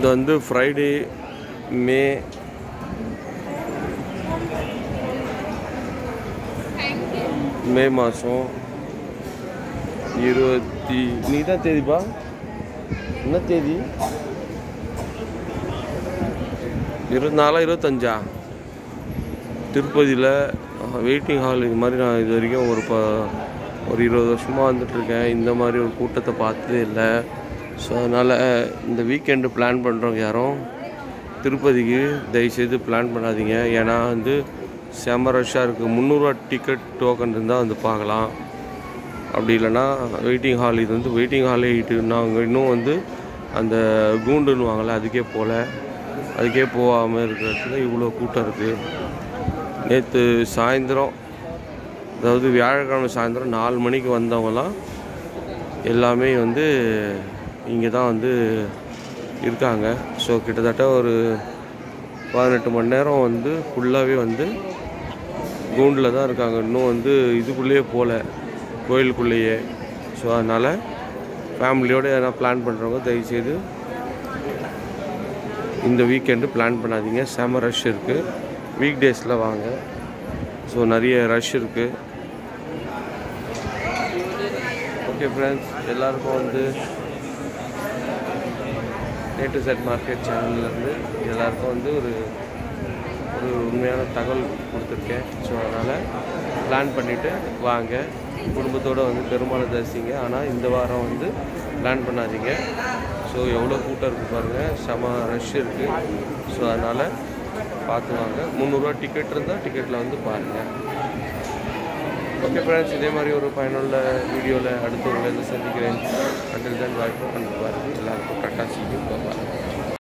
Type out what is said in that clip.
வந்து ஃப்ரைடே மே மே மாதம் இருபத்தி நீ தான் தேதிப்பா என்ன தேதி இருபத்தி நாலா இருபத்தஞ்சா திருப்பதியில் வெயிட்டிங் ஹால் இது மாதிரி நான் இது வரைக்கும் ஒரு ப ஒரு இருபது வருஷமாக வந்துட்டுருக்கேன் இந்த மாதிரி ஒரு கூட்டத்தை பார்த்ததே இல்லை ஸோ அதனால் இந்த வீக்கெண்டு பிளான் பண்ணுறவங்க யாரும் திருப்பதிக்கு தயவுசெய்து பிளான் பண்ணாதீங்க ஏன்னா வந்து செம ரஷ்ஷாக இருக்குது முந்நூறுரூவா டிக்கெட் டோக்கன் இருந்தால் வந்து பார்க்கலாம் அப்படி இல்லைன்னா வெயிட்டிங் ஹால் இது வந்து வெயிட்டிங் ஹாலே நாங்கள் இன்னும் வந்து அந்த கூண்டுன்னுவாங்கள்ல அதுக்கே போகல அதுக்கே போகாமல் இருக்கிறதுல இவ்வளோ கூட்டம் இருக்குது நேற்று சாயந்தரம் அதாவது வியாழக்கிழமை சாயந்தரம் நாலு மணிக்கு வந்தவங்கலாம் எல்லாமே வந்து இங்கே தான் வந்து இருக்காங்க ஸோ கிட்டத்தட்ட ஒரு பதினெட்டு மணி நேரம் வந்து ஃபுல்லாகவே வந்து கூண்டில் தான் இருக்காங்க இன்னும் வந்து இதுக்குள்ளேயே போகல கோயிலுக்குள்ளேயே ஸோ அதனால் ஃபேமிலியோடு எதனா பிளான் பண்ணுறவங்க தயவுசெய்து இந்த வீக்கெண்டு பிளான் பண்ணாதீங்க செம ரஷ் இருக்குது வீக் டேஸில் வாங்க ஸோ நிறைய ரஷ் இருக்குது ஓகே ஃப்ரெண்ட்ஸ் எல்லாருக்கும் வந்து ஏ டு செட் மார்க்கெட் சேனல்லேருந்து எல்லாருக்கும் வந்து ஒரு ஒரு உண்மையான தகவல் கொடுத்துருக்கேன் ஸோ அதனால் பிளான் பண்ணிவிட்டு வாங்க குடும்பத்தோடு வந்து பெருமாளை தரிசிங்க ஆனால் இந்த வாரம் வந்து பிளான் பண்ணாதீங்க ஸோ எவ்வளோ கூட்டம் இருக்குது பாருங்கள் செம ரஷ் இருக்குது ஸோ அதனால் பார்த்து வாங்க முந்நூறுரூவா டிக்கெட் இருந்தால் டிக்கெட்டில் வந்து பாருங்கள் ஓகே ஃப்ரெண்ட்ஸ் இதே மாதிரி ஒரு பயனுள்ள வீடியோவில் அடுத்த உங்களை வந்து சந்திக்கிறேன் அண்டில் தன் வாய்ப்பு அண்ட் பாருங்கள் எல்லாருக்கும் கட்டாசி பாருங்கள்